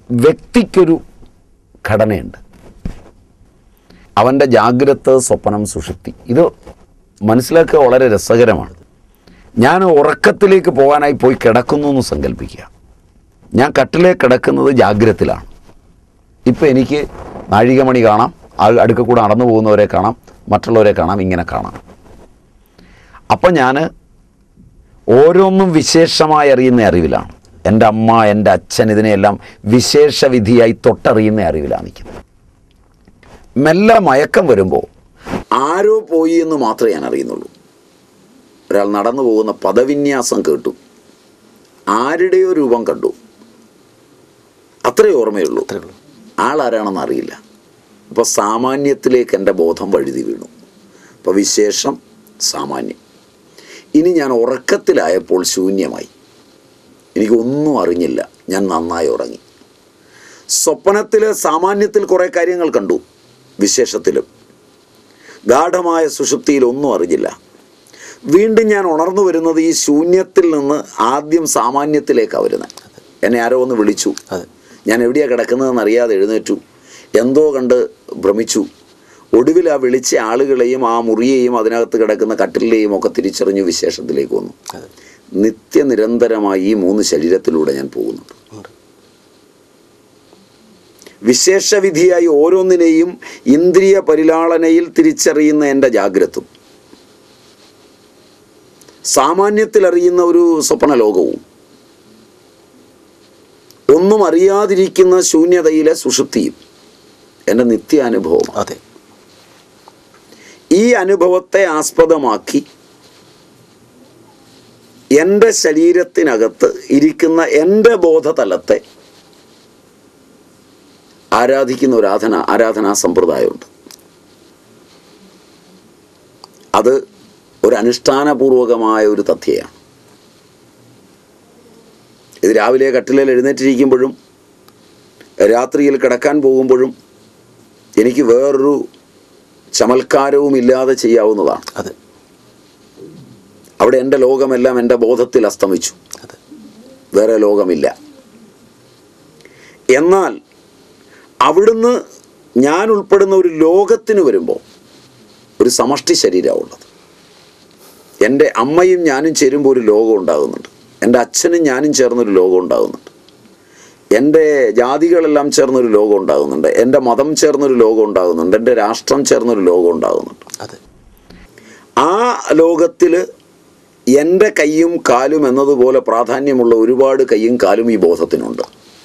വ്യക്തിക്കൊരു ഘടനയുണ്ട് അവൻ്റെ ജാഗ്രത സ്വപ്നം സുഷുപ്തി ഇത് മനസ്സിലാക്കുക വളരെ രസകരമാണ് ഞാൻ ഉറക്കത്തിലേക്ക് പോകാനായി പോയി കിടക്കുന്നു എന്ന് സങ്കല്പിക്കുക ഞാൻ കട്ടിലേക്ക് കിടക്കുന്നത് ജാഗ്രതത്തിലാണ് ഇപ്പം എനിക്ക് നാഴികമണി കാണാം ആ അടുക്ക കൂടെ നടന്നു പോകുന്നവരെ കാണാം മറ്റുള്ളവരെ കാണാം ഇങ്ങനെ കാണാം അപ്പം ഞാൻ ഓരോന്നും വിശേഷമായി അറിയുന്ന അറിവിലാണ് എൻ്റെ അമ്മ എൻ്റെ അച്ഛൻ ഇതിനെയെല്ലാം വിശേഷവിധിയായി തൊട്ടറിയുന്ന അറിവിലാണ് നിൽക്കുന്നത് മെല്ലെ മയക്കം വരുമ്പോൾ ആരോ പോയി എന്ന് മാത്രമേ ഞാൻ അറിയുന്നുള്ളൂ ഒരാൾ നടന്നു പോകുന്ന പദവിന്യാസം കേട്ടു ആരുടെയോ രൂപം കണ്ടു അത്രേ ഓർമ്മയുള്ളൂ അത്രേ ഉള്ളൂ ആളാരാണെന്ന് അറിയില്ല അപ്പോൾ സാമാന്യത്തിലേക്ക് എൻ്റെ ബോധം വഴുതി വീണു അപ്പോൾ വിശേഷം സാമാന്യം ഇനി ഞാൻ ഉറക്കത്തിലായപ്പോൾ ശൂന്യമായി എനിക്കൊന്നും അറിഞ്ഞില്ല ഞാൻ നന്നായി ഉറങ്ങി സ്വപ്നത്തിൽ സാമാന്യത്തിൽ കുറേ കാര്യങ്ങൾ കണ്ടു വിശേഷത്തിലും ഗാഠമായ സുഷുപ്തിയിൽ ഒന്നും അറിഞ്ഞില്ല വീണ്ടും ഞാൻ ഉണർന്നു വരുന്നത് ഈ ശൂന്യത്തിൽ നിന്ന് ആദ്യം സാമാന്യത്തിലേക്കാണ് വരുന്നത് എന്നെ ആരോ ഒന്ന് വിളിച്ചു അതെ ഞാൻ എവിടെയാണ് കിടക്കുന്നതെന്ന് അറിയാതെ എഴുന്നേറ്റു എന്തോ കണ്ട് ഭ്രമിച്ചു ഒടുവിൽ ആ വിളിച്ച ആളുകളെയും ആ മുറിയെയും അതിനകത്ത് കിടക്കുന്ന കട്ടിലെയും ഒക്കെ തിരിച്ചറിഞ്ഞു വിശേഷത്തിലേക്ക് വന്നു അതെ നിത്യനിരന്തരമായി ഈ മൂന്ന് ശരീരത്തിലൂടെ ഞാൻ പോകുന്നുണ്ട് ഉണ്ട് വിശേഷവിധിയായി ഓരോന്നിനെയും ഇന്ദ്രിയ പരിലാളനയിൽ തിരിച്ചറിയുന്ന എൻ്റെ ജാഗ്രതും സാമാന്യത്തിൽ അറിയുന്ന ഒരു സ്വപ്ന ലോകവും ഒന്നും അറിയാതിരിക്കുന്ന ശൂന്യതയിലെ സുഷുപ്തിയും എൻ്റെ നിത്യാനുഭവമാണ് അതെ ഈ അനുഭവത്തെ ആസ്പദമാക്കി എൻ്റെ ശരീരത്തിനകത്ത് ഇരിക്കുന്ന എൻ്റെ ബോധതലത്തെ ആരാധിക്കുന്ന ഒരു ആരാധന ആരാധനാ സമ്പ്രദായമുണ്ട് അത് ഒരു അനുഷ്ഠാനപൂർവകമായ ഒരു തഥ്യയാണ് ഇത് രാവിലെ കട്ടിലിൽ എഴുന്നേറ്റിരിക്കുമ്പോഴും രാത്രിയിൽ കിടക്കാൻ പോകുമ്പോഴും എനിക്ക് വേറൊരു ചമൽക്കാരവും ഇല്ലാതെ ചെയ്യാവുന്നതാണ് അതെ അവിടെ എൻ്റെ ലോകമെല്ലാം എൻ്റെ ബോധത്തിൽ അസ്തമിച്ചു അതെ വേറെ ലോകമില്ല എന്നാൽ അവിടുന്ന് ഞാൻ ഉൾപ്പെടുന്ന ഒരു ലോകത്തിന് വരുമ്പോൾ ഒരു സമഷ്ടി ശരീരമുള്ളത് എൻ്റെ അമ്മയും ഞാനും ചേരുമ്പോൾ ഒരു ലോകം ഉണ്ടാകുന്നുണ്ട് എൻ്റെ അച്ഛനും ഞാനും ചേർന്നൊരു ലോകം ഉണ്ടാകുന്നുണ്ട് എൻ്റെ ജാതികളെല്ലാം ചേർന്നൊരു ലോകം ഉണ്ടാകുന്നുണ്ട് എൻ്റെ മതം ചേർന്നൊരു ലോകം ഉണ്ടാകുന്നുണ്ട് എൻ്റെ രാഷ്ട്രം ചേർന്നൊരു ലോകം ഉണ്ടാകുന്നുണ്ട് അതെ ആ ലോകത്തിൽ എൻ്റെ കൈയും കാലും എന്നതുപോലെ പ്രാധാന്യമുള്ള ഒരുപാട് കൈയും കാലും ഈ ബോധത്തിനുണ്ട്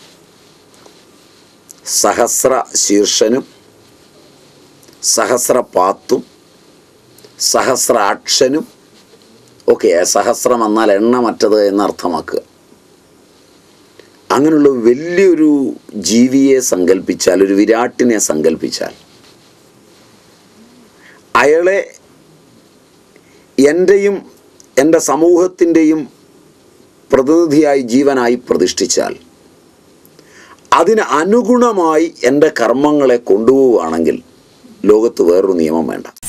സഹസ്ര ശീർഷനും സഹസ്രപാത്തും സഹസ്രാക്ഷനും ഓക്കെ സഹസ്രം എന്നാൽ എണ്ണമറ്റത് എന്നർത്ഥമാക്കുക അങ്ങനെയുള്ള വലിയൊരു ജീവിയെ സങ്കല്പിച്ചാൽ ഒരു വിരാട്ടിനെ സങ്കല്പിച്ചാൽ അയാളെ എൻ്റെയും എൻ്റെ സമൂഹത്തിൻ്റെയും പ്രതിനിധിയായി ജീവനായി പ്രതിഷ്ഠിച്ചാൽ അതിന് അനുഗുണമായി എൻ്റെ കർമ്മങ്ങളെ കൊണ്ടുപോവുകയാണെങ്കിൽ ലോകത്ത് വേറൊരു നിയമം വേണ്ട